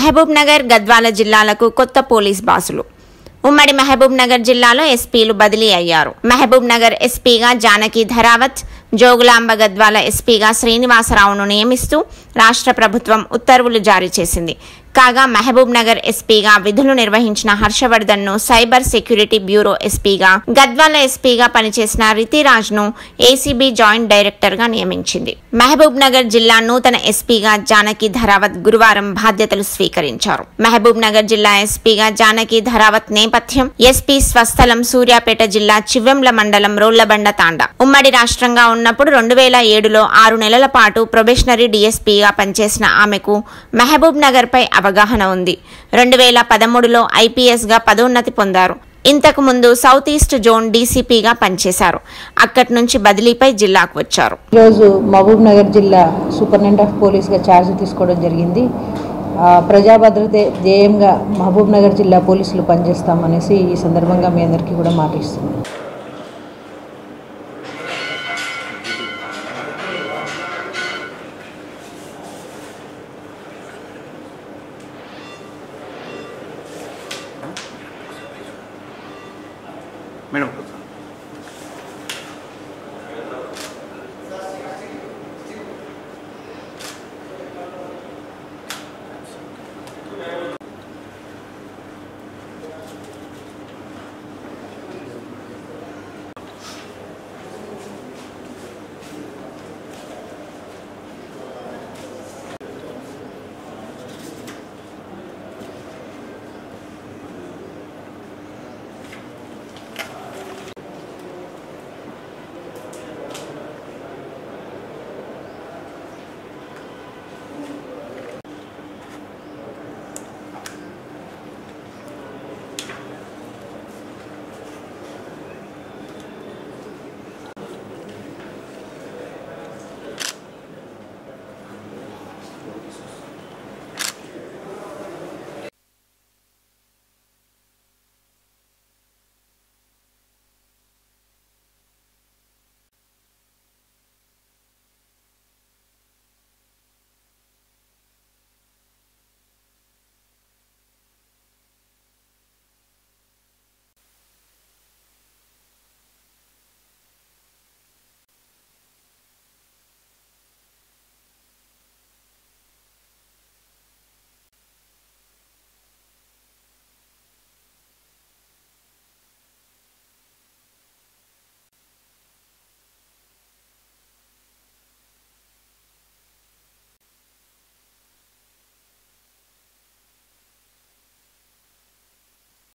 మహబూబ్ నగర్ గద్వాల జిల్లాలకు కొత్త పోలీస్ బాసులు ఉమ్మడి మహబూబ్ నగర్ జిల్లాలో ఎస్పీలు బదిలీ అయ్యారు మహబూబ్ నగర్ ఎస్పీగా జానకి ధరావత్ జోగులాంబ గద్వాల ఎస్పీగా శ్రీనివాసరావును నియమిస్తూ రాష్ట్ర ప్రభుత్వం ఉత్తర్వులు జారీ చేసింది కాగా మహబూబ్ నగర్ ఎస్పీగా విధులు నిర్వహించిన హర్షవర్ధన్ ను సైబర్ సెక్యూరిటీ బ్యూరో ఎస్పీగా గద్వాల ఎస్పీగా పనిచేసిన రితిరాజ్ ను ఏసీబీ జాయింట్ డైరెక్టర్ గా నియమించింది మహబూబ్ నగర్ జిల్లా నూతన ఎస్పీగా జానకి ధరావత్ గురువారం బాధ్యతలు స్వీకరించారు మహబూబ్ నగర్ జిల్లా ఎస్పీగా జానకి ధరావత్ నేపథ్యం ఎస్పీ స్వస్థలం సూర్యాపేట జిల్లా చివ్వెంల మండలం రోళ్లబండ తాండా ఉమ్మడి రాష్ట్రంగా ఉన్నప్పుడు రెండు వేల ఏడులో ఆరు నెలల పాటు ప్రొబేషనరీ డీఎస్పీగా పనిచేసిన ఆమెకు మహబూబ్ నగర్ పై అవగాహన ఉంది రెండు వేల పదమూడులో ఐపీఎస్గా పదోన్నతి పొందారు ఇంతకు ముందు సౌత్ ఈస్ట్ జోన్ డీసీపీగా పనిచేశారు అక్కడి నుంచి బదిలీపై జిల్లాకు వచ్చారు ఈరోజు మహబూబ్ నగర్ జిల్లా సూపరింటెండెంట్ ఆఫ్ పోలీస్గా ఛార్జ్ తీసుకోవడం జరిగింది ఆ, ప్రజా భద్రతే ధ్యేయంగా మహబూబ్ నగర్ జిల్లా పోలీసులు పనిచేస్తామనేసి ఈ సందర్భంగా మీ అందరికీ కూడా మాటిస్తున్నాను